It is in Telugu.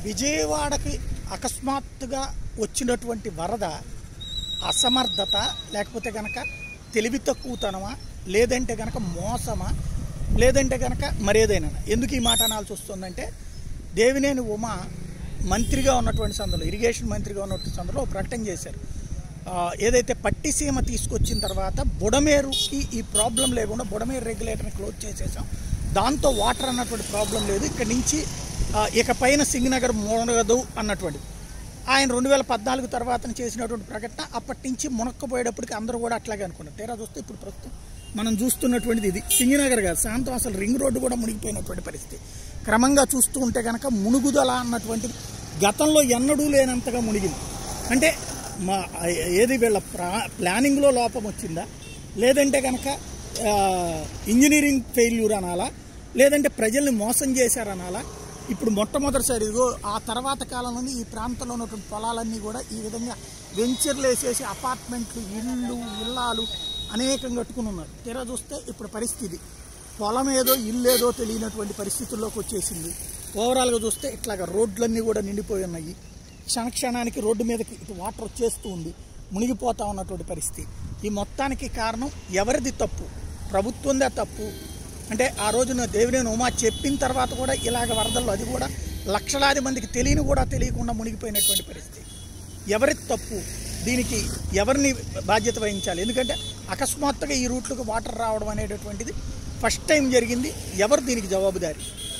విజయవాడకి అకస్మాత్తుగా వచ్చినటువంటి వరద అసమర్థత లేకపోతే కనుక తెలివి తక్కువతనమా లేదంటే కనుక మోసమా లేదంటే కనుక మరేదైనా ఎందుకు ఈ మాట అనాల్సి వస్తుందంటే దేవినేని ఉమ మంత్రిగా ఉన్నటువంటి సందర్భంలో ఇరిగేషన్ మంత్రిగా ఉన్నటువంటి సందర్భంలో ఒక ప్రకటన చేశారు ఆ, ఏదైతే పట్టిసీమ తీసుకొచ్చిన తర్వాత బుడమేరుకి ఈ ప్రాబ్లం లేకుండా బుడమేరు రెగ్యులేటర్ని క్లోజ్ చేసేసాం దాంతో వాటర్ అన్నటువంటి ప్రాబ్లం లేదు ఇక్కడ నుంచి ఆ, ఇక పైన సింగనగర్ మునగదు అన్నటువంటిది ఆయన రెండు వేల పద్నాలుగు తర్వాత చేసినటువంటి ప్రకటన అప్పటి నుంచి మునక్కపోయేటప్పటికి అందరూ కూడా అట్లాగే అనుకున్నారు తీరా చూస్తే ఇప్పుడు ప్రస్తుతం మనం చూస్తున్నటువంటిది ఇది సింగినగర్ కాదు శాంతం అసలు రింగ్ రోడ్డు కూడా మునిగిపోయినటువంటి పరిస్థితి క్రమంగా చూస్తూ ఉంటే కనుక మునుగుదల అన్నటువంటిది గతంలో ఎన్నడూ లేనంతగా మునిగింది అంటే మా ఏది వీళ్ళ ప్రా ప్లానింగ్లో లోపం వచ్చిందా లేదంటే కనుక ఆ, ఇంజనీరింగ్ ఫెయిల్యూర్ అనాలా లేదంటే ప్రజల్ని మోసం చేశారనాలా ఇప్పుడు మొట్టమొదటిసారి ఇదిగో ఆ తర్వాత కాలంలో ఈ ప్రాంతంలో ఉన్నటువంటి పొలాలన్నీ కూడా ఈ విధంగా వెంచర్లు వేసేసి అపార్ట్మెంట్లు ఇళ్ళు ఇల్లాలు అనేకం కట్టుకుని ఉన్నారు తీరా చూస్తే ఇప్పుడు పరిస్థితి పొలం ఏదో ఇల్లు ఏదో తెలియనటువంటి పరిస్థితుల్లోకి వచ్చేసింది ఓవరాల్గా చూస్తే ఇట్లాగా రోడ్లన్నీ కూడా నిండిపోయి ఉన్నాయి క్షణక్షణానికి రోడ్డు మీదకి ఇటు వాటర్ వచ్చేస్తూ ఉంది మునిగిపోతా ఉన్నటువంటి పరిస్థితి ఈ మొత్తానికి కారణం ఎవరిది తప్పు ప్రభుత్వందే తప్పు అంటే ఆ రోజున దేవినేని ఉమా చెప్పిన తర్వాత కూడా ఇలాగ వరదల్లో అది కూడా లక్షలాది మందికి తెలియని కూడా తెలియకుండా మునిగిపోయినటువంటి పరిస్థితి ఎవరి తప్పు దీనికి ఎవరిని బాధ్యత వహించాలి ఎందుకంటే అకస్మాత్తుగా ఈ రూట్లకు వాటర్ రావడం అనేటటువంటిది ఫస్ట్ టైం జరిగింది ఎవరు దీనికి జవాబుదారి